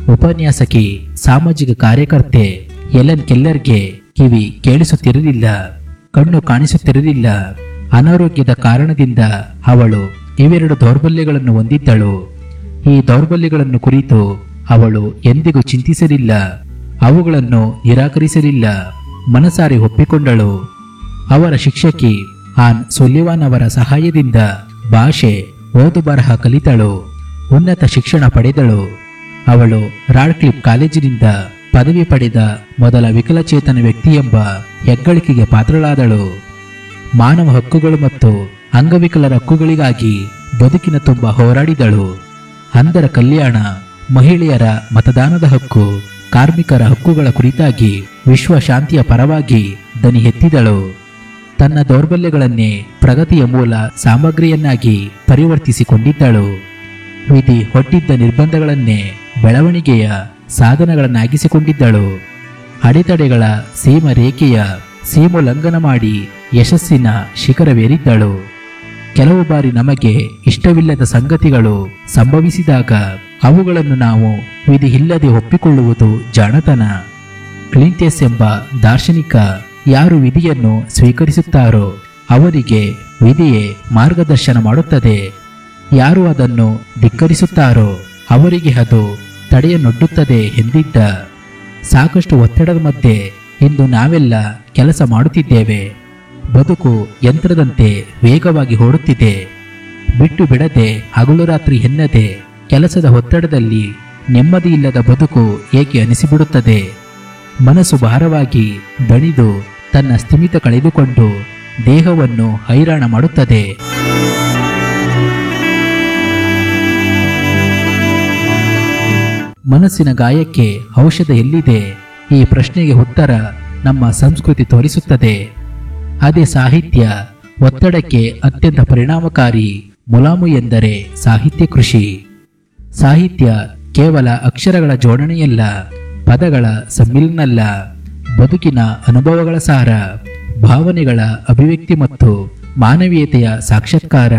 ಉಪನ್ಯಾಸಕಿ ಸಾಮಾಜಿಕ ಕಾರ್ಯಕರ್ತೆ ಎಲೆನ್ ಕೆಲ್ಲರ್ಗೆ ಕಿವಿ ಕೇಳಿಸುತ್ತಿರಲಿಲ್ಲ ಕಣ್ಣು ಕಾಣಿಸುತ್ತಿರಲಿಲ್ಲ ಅನಾರೋಗ್ಯದ ಕಾರಣದಿಂದ ಅವಳು ಇವೆರಡು ದೌರ್ಬಲ್ಯಗಳನ್ನು ಹೊಂದಿದ್ದಳು ಈ ದೌರ್ಬಲ್ಯಗಳನ್ನು ಕುರಿತು ಅವಳು ಎಂದಿಗೂ ಚಿಂತಿಸಲಿಲ್ಲ ಅವುಗಳನ್ನು ನಿರಾಕರಿಸಲಿಲ್ಲ ಮನಸಾರಿ ಒಪ್ಪಿಕೊಂಡಳು ಅವರ ಶಿಕ್ಷಕಿ ಆನ್ ಸುಲಿವಾನ್ ಅವರ ಸಹಾಯದಿಂದ ಭಾಷೆ ಓದು ಬರಹ ಕಲಿತಳು ಉನ್ನತ ಶಿಕ್ಷಣ ಪಡೆದಳು ಅವಳು ರಾಡ್ಕ್ಲಿಫ್ ಕಾಲೇಜಿನಿಂದ ಪದವಿ ಪಡೆದ ಮೊದಲ ವಿಕಲಚೇತನ ವ್ಯಕ್ತಿ ಎಂಬ ಹೆಗ್ಗಳಿಕೆಗೆ ಪಾತ್ರಳಾದಳು ಮಾನವ ಹಕ್ಕುಗಳು ಮತ್ತು ಅಂಗವಿಕಲರ ಹಕ್ಕುಗಳಿಗಾಗಿ ಬದುಕಿನ ತುಂಬ ಹೋರಾಡಿದಳು ಅಂಧರ ಕಲ್ಯಾಣ ಮಹಿಳೆಯರ ಮತದಾನದ ಹಕ್ಕು ಕಾರ್ಮಿಕರ ಹಕ್ಕುಗಳ ಕುರಿತಾಗಿ ವಿಶ್ವ ಶಾಂತಿಯ ಪರವಾಗಿ ದನಿ ಎತ್ತಿದಳು ತನ್ನ ದೌರ್ಬಲ್ಯಗಳನ್ನೇ ಪ್ರಗತಿಯ ಮೂಲ ಸಾಮಗ್ರಿಯನ್ನಾಗಿ ಪರಿವರ್ತಿಸಿಕೊಂಡಿದ್ದಳು ವಿಧಿ ಹೊಟ್ಟಿದ್ದ ನಿರ್ಬಂಧಗಳನ್ನೇ ಬೆಳವಣಿಗೆಯ ಸಾಧನಗಳನ್ನಾಗಿಸಿಕೊಂಡಿದ್ದಳು ಅಡೆತಡೆಗಳ ಸೀಮ ರೇಖೆಯ ಸೀಮೋಲ್ಲಂಘನ ಮಾಡಿ ಯಶಸ್ಸಿನ ಶಿಖರವೇರಿದ್ದಳು ಕೆಲವು ಬಾರಿ ನಮಗೆ ಇಷ್ಟವಿಲ್ಲದ ಸಂಗತಿಗಳು ಸಂಭವಿಸಿದಾಗ ಅವುಗಳನ್ನು ನಾವು ವಿಧಿ ಇಲ್ಲದೆ ಒಪ್ಪಿಕೊಳ್ಳುವುದು ಜಾಣತನ ಕ್ಲಿಂಟೆಸ್ ಎಂಬ ದಾರ್ಶನಿಕ ಯಾರು ವಿಧಿಯನ್ನು ಸ್ವೀಕರಿಸುತ್ತಾರೋ ಅವರಿಗೆ ವಿಧಿಯೇ ಮಾರ್ಗದರ್ಶನ ಮಾಡುತ್ತದೆ ಯಾರು ಅದನ್ನು ಧಿಕ್ಕರಿಸುತ್ತಾರೋ ಅವರಿಗೆ ಅದು ತಡೆಯನ್ನೊಡ್ಡುತ್ತದೆ ಎಂದಿದ್ದ ಸಾಕಷ್ಟು ಒತ್ತಡದ ಮಧ್ಯೆ ಇಂದು ನಾವೆಲ್ಲ ಕೆಲಸ ಮಾಡುತ್ತಿದ್ದೇವೆ ಬದುಕು ಯಂತ್ರದಂತೆ ವೇಗವಾಗಿ ಓಡುತ್ತಿದೆ ಬಿಟ್ಟು ಬಿಡದೆ ಹಗಲು ರಾತ್ರಿ ಎನ್ನದೆ ಕೆಲಸದ ಒತ್ತಡದಲ್ಲಿ ನೆಮ್ಮದಿಯಿಲ್ಲದ ಬದುಕು ಏಕೆ ಅನಿಸಿಬಿಡುತ್ತದೆ ಮನಸ್ಸು ಭಾರವಾಗಿ ದಣಿದು ತನ್ನ ಸ್ಥಿಮಿತ ಕಳೆದುಕೊಂಡು ದೇಹವನ್ನು ಹೈರಾಣ ಮಾಡುತ್ತದೆ ಮನಸ್ಸಿನ ಗಾಯಕ್ಕೆ ಔಷಧ ಎಲ್ಲಿದೆ ಈ ಪ್ರಶ್ನೆಗೆ ಉತ್ತರ ನಮ್ಮ ಸಂಸ್ಕೃತಿ ತೋರಿಸುತ್ತದೆ ಅದೇ ಸಾಹಿತ್ಯ ಒತ್ತಡಕ್ಕೆ ಅತ್ಯಂತ ಪರಿಣಾಮಕಾರಿ ಮುಲಾಮು ಎಂದರೆ ಸಾಹಿತ್ಯ ಕೃಷಿ ಸಾಹಿತ್ಯ ಕೇವಲ ಅಕ್ಷರಗಳ ಜೋಡಣೆಯಲ್ಲ ಪದಗಳ ಸಮ್ಮಿಲನಲ್ಲ ಬದುಕಿನ ಅನುಭವಗಳ ಸಾರ ಭಾವನೆಗಳ ಅಭಿವ್ಯಕ್ತಿ ಮತ್ತು ಮಾನವೀಯತೆಯ ಸಾಕ್ಷಾತ್ಕಾರ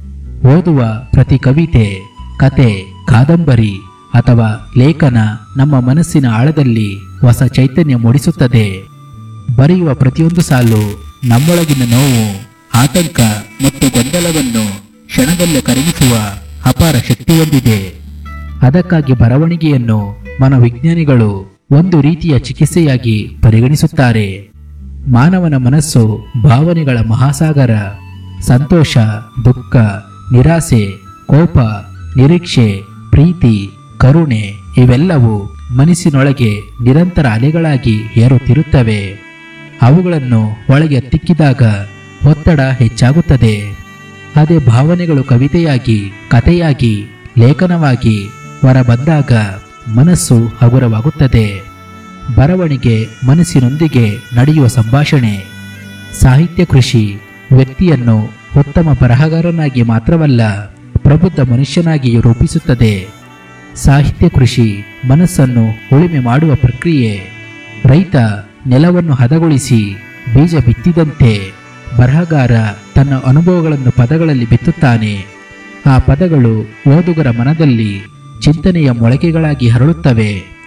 ಓದುವ ಪ್ರತಿ ಕವಿತೆ ಕತೆ ಕಾದಂಬರಿ ಅಥವಾ ಲೇಖನ ನಮ್ಮ ಮನಸ್ಸಿನ ಆಳದಲ್ಲಿ ಹೊಸ ಚೈತನ್ಯ ಮೂಡಿಸುತ್ತದೆ ಬರೆಯುವ ಪ್ರತಿಯೊಂದು ಸಾಲು ನಮ್ಮೊಳಗಿನ ನೋವು ಆತಂಕ ಮತ್ತು ಗೊಂದಲವನ್ನು ಕ್ಷಣದಲ್ಲೇ ಕರಗಿಸುವ ಅಪಾರ ಶಕ್ತಿ ಹೊಂದಿದೆ ಅದಕ್ಕಾಗಿ ಬರವಣಿಗೆಯನ್ನು ಮನೋವಿಜ್ಞಾನಿಗಳು ಒಂದು ರೀತಿಯ ಚಿಕಿತ್ಸೆಯಾಗಿ ಪರಿಗಣಿಸುತ್ತಾರೆ ಮಾನವನ ಮನಸ್ಸು ಭಾವನೆಗಳ ಮಹಾಸಾಗರ ಸಂತೋಷ ದುಃಖ ನಿರಾಸೆ ಕೋಪ ನಿರೀಕ್ಷೆ ಪ್ರೀತಿ ಕರುಣೆ ಇವೆಲ್ಲವೂ ಮನಸ್ಸಿನೊಳಗೆ ನಿರಂತರ ಅಲೆಗಳಾಗಿ ಏರುತ್ತಿರುತ್ತವೆ ಅವುಗಳನ್ನು ಒಳಗೆ ತಿಕ್ಕಿದಾಗ ಒತ್ತಡ ಹೆಚ್ಚಾಗುತ್ತದೆ ಅದೇ ಭಾವನೆಗಳು ಕವಿತೆಯಾಗಿ ಕಥೆಯಾಗಿ ಲೇಖನವಾಗಿ ಹೊರಬಂದಾಗ ಮನಸ್ಸು ಹಗುರವಾಗುತ್ತದೆ ಬರವಣಿಗೆ ಮನಸ್ಸಿನೊಂದಿಗೆ ನಡೆಯುವ ಸಂಭಾಷಣೆ ಸಾಹಿತ್ಯ ಕೃಷಿ ವ್ಯಕ್ತಿಯನ್ನು ಉತ್ತಮ ಬರಹಗಾರನಾಗಿ ಮಾತ್ರವಲ್ಲ ಪ್ರಬುದ್ಧ ಮನುಷ್ಯನಾಗಿಯೂ ರೂಪಿಸುತ್ತದೆ ಸಾಹಿತ್ಯ ಕೃಷಿ ಮನಸ್ಸನ್ನು ಉಳಿಮೆ ಮಾಡುವ ಪ್ರಕ್ರಿಯೆ ರೈತ ನೆಲವನ್ನು ಹದಗೊಳಿಸಿ ಬೀಜ ಬಿತ್ತಿದಂತೆ ಬರಹಗಾರ ತನ್ನ ಅನುಭವಗಳನ್ನು ಪದಗಳಲ್ಲಿ ಬಿತ್ತುತ್ತಾನೆ ಆ ಪದಗಳು ಓದುಗರ ಮನದಲ್ಲಿ ಚಿಂತನೆಯ ಮೊಳಕೆಗಳಾಗಿ ಹರಡುತ್ತವೆ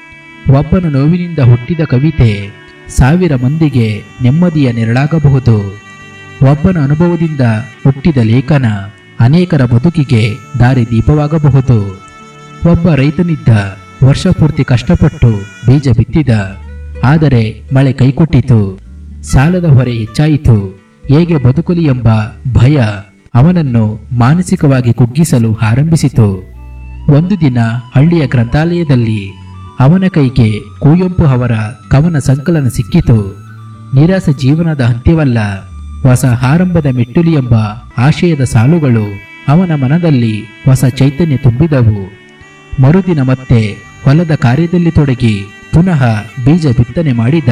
ಒಬ್ಬನ ನೋವಿನಿಂದ ಹುಟ್ಟಿದ ಕವಿತೆ ಸಾವಿರ ಮಂದಿಗೆ ನೆಮ್ಮದಿಯ ನೆರಳಾಗಬಹುದು ಒಬ್ಬನ ಅನುಭವದಿಂದ ಹುಟ್ಟಿದ ಲೇಖನ ಅನೇಕರ ಬದುಕಿಗೆ ದಾರಿದೀಪವಾಗಬಹುದು ಒಬ್ಬ ರೈತನಿದ್ದ ವರ್ಷಪೂರ್ತಿ ಕಷ್ಟಪಟ್ಟು ಬೀಜ ಬಿತ್ತಿದ ಆದರೆ ಮಳೆ ಕೈಕೊಟ್ಟಿತು ಸಾಲದ ಹೊರೆ ಹೆಚ್ಚಾಯಿತು ಹೇಗೆ ಬದುಕಲಿ ಎಂಬ ಭಯ ಅವನನ್ನು ಮಾನಸಿಕವಾಗಿ ಕುಗ್ಗಿಸಲು ಆರಂಭಿಸಿತು ಒಂದು ದಿನ ಹಳ್ಳಿಯ ಗ್ರಂಥಾಲಯದಲ್ಲಿ ಅವನ ಕೈಗೆ ಕುವೆಂಪು ಅವರ ಕವನ ಸಂಕಲನ ಸಿಕ್ಕಿತು ನಿರಾಸ ಜೀವನದ ಅಂತ್ಯವಲ್ಲ ಹೊಸ ಆರಂಭದ ಮೆಟ್ಟುಲಿ ಎಂಬ ಆಶಯದ ಸಾಲುಗಳು ಅವನ ಮನದಲ್ಲಿ ಹೊಸ ಚೈತನ್ಯ ತುಂಬಿದವು ಮರುದಿನ ಮತ್ತೆ ಹೊಲದ ಕಾರ್ಯದಲ್ಲಿ ತೊಡಗಿ ಪುನಃ ಬೀಜ ಬಿತ್ತನೆ ಮಾಡಿದ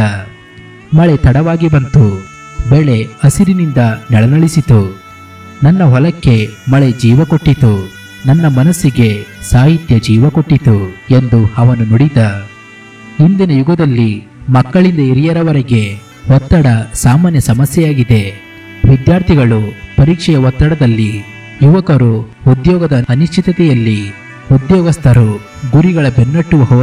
ಮಳೆ ತಡವಾಗಿ ಬಂತು ಬೆಳೆ ಹಸಿರಿನಿಂದ ನೆಳನಳಿಸಿತು ನನ್ನ ಹೊಲಕ್ಕೆ ಮಳೆ ಜೀವ ಕೊಟ್ಟಿತು ನನ್ನ ಮನಸ್ಸಿಗೆ ಸಾಹಿತ್ಯ ಜೀವ ಕೊಟ್ಟಿತು ಎಂದು ಅವನು ನುಡಿದ ಇಂದಿನ ಯುಗದಲ್ಲಿ ಮಕ್ಕಳಿಂದ ಹಿರಿಯರವರೆಗೆ ಒತ್ತಡ ಸಾಮಾನ್ಯ ಸಮಸ್ಯೆಯಾಗಿದೆ ವಿದ್ಯಾರ್ಥಿಗಳು ಪರೀಕ್ಷೆಯ ಒತ್ತಡದಲ್ಲಿ ಯುವಕರು ಉದ್ಯೋಗದ ಅನಿಶ್ಚಿತತೆಯಲ್ಲಿ ಉದ್ಯೋಗಸ್ಥರು ಗುರಿಗಳ ಬೆನ್ನಟ್ಟುವ